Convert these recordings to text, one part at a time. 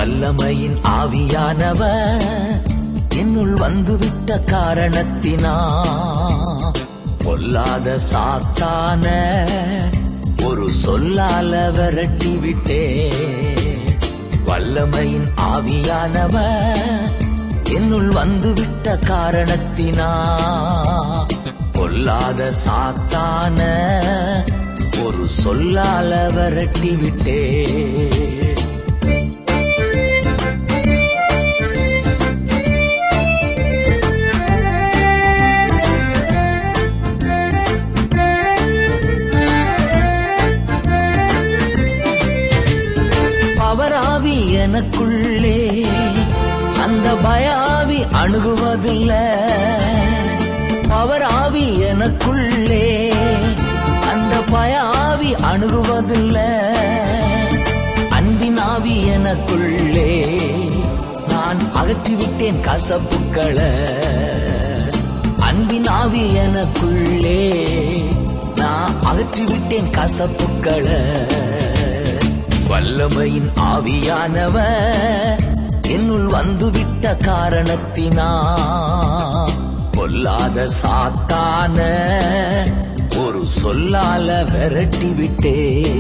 வல்லமையின் ஆவியானவர் என்னுள் வந்துவிட்ட காரணத்தினா பொல்லாத சாத்தான ஒரு சொல்லால விரட்டி விட்டே வல்லமையின் ஆவியானவர் என்னுள் வந்துவிட்ட காரணத்தினா பொல்லாத சாத்தான ஒரு சொல்லால விரட்டி விட்டே பவராவி எனக்குள்ளே அந்த பயாவி அணுகுவதில்ல பவராவி எனக்குள்ளே அந்த பயாவி அணுகுவதில்ல அன்பின் ஆவி எனக்குள்ளே நான் அகற்றிவிட்டேன் கசப்புக்களை அன்பின் ஆவி எனக்குள்ளே நான் அகற்றிவிட்டேன் கசப்புக்களை வல்லமையின் ஆவியானவர் என்னுள் வந்துவிட்ட காரணத்தினா பொல்லாத சாத்தான ஒரு சொல்லால விரட்டி விட்டே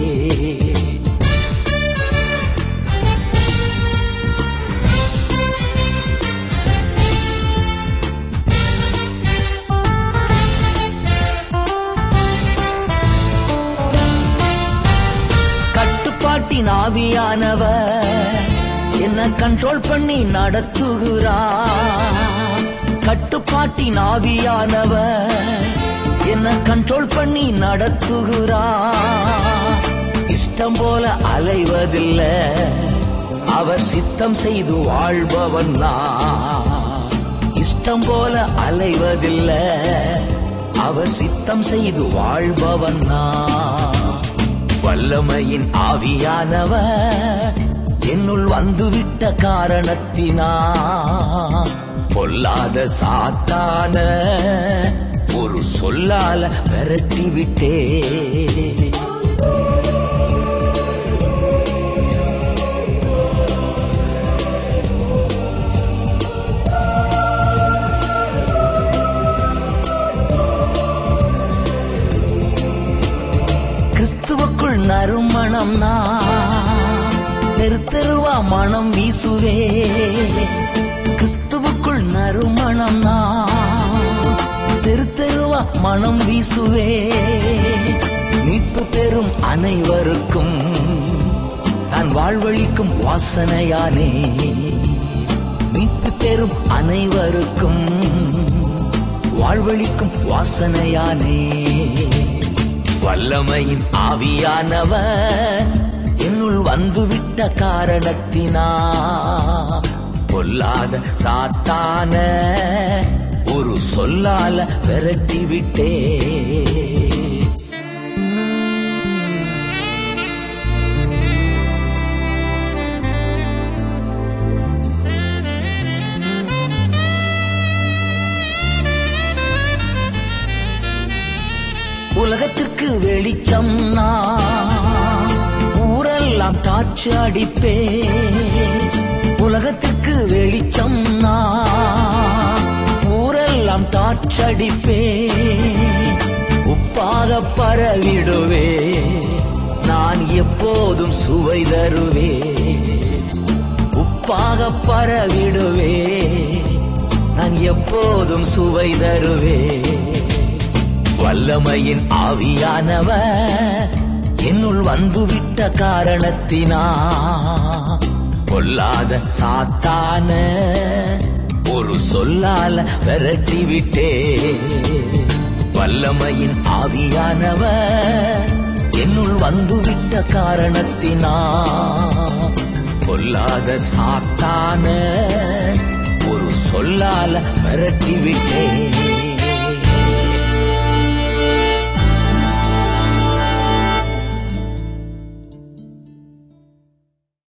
கட்டுப்பாட்டின் ஆவியானவர் என்ன கண்ட்ரோல் பண்ணி நடத்துகிறா கட்டுப்பாட்டின் ஆவியானவர் என்ன கண்ட்ரோல் பண்ணி நடத்துகிறா இஷ்டம் போல அலைவதில்ல அவர் சித்தம் செய்து வாழ்பவன் நான் இஷ்டம் போல அலைவதில்ல அவர் சித்தம் செய்து வாழ்பவன் நான் வல்லமையின் ஆவியானவர் என்னுள் வந்துவிட்ட காரணத்தினா பொல்லாத சாத்தான ஒரு சொல்லால விரட்டி விட்டே கிறிஸ்துவுக்குள் நறுமணம் நான் தெரு தெருவா மனம் வீசுவே கிறிஸ்துவுக்குள் நறுமணம் நான் தெரு தெருவா மனம் வீசுவே மீட்பு பெறும் அனைவருக்கும் தான் வாழ்வழிக்கும் வாசனையானே மீட்பு பெறும் அனைவருக்கும் வாழ்வழிக்கும் வாசனையானே வல்லமையின் ஆவியானவர் என்னுள் வந்துவிட்ட காரணத்தினா பொல்லாத சாத்தான ஒரு சொல்லால விரட்டி விட்டே உலகத்திற்கு வெளிச்சம் நான் ஊரெல்லாம் காற்று அடிப்பே உலகத்திற்கு வெளிச்சம் நான் ஊரெல்லாம் காற்றடிப்பே உப்பாக பரவிடுவே நான் எப்போதும் சுவை தருவே உப்பாக பரவிடுவே நான் எப்போதும் சுவை தருவே வல்லமையின் ஆவியானவர் என்னுள் வந்துவிட்ட காரணத்தினா பொல்லாத சாத்தான ஒரு சொல்லால விரட்டி விட்டே வல்லமையின் ஆவியானவர் என்னுள் வந்துவிட்ட காரணத்தினா பொல்லாத சாத்தான ஒரு சொல்லால விரட்டி விட்டே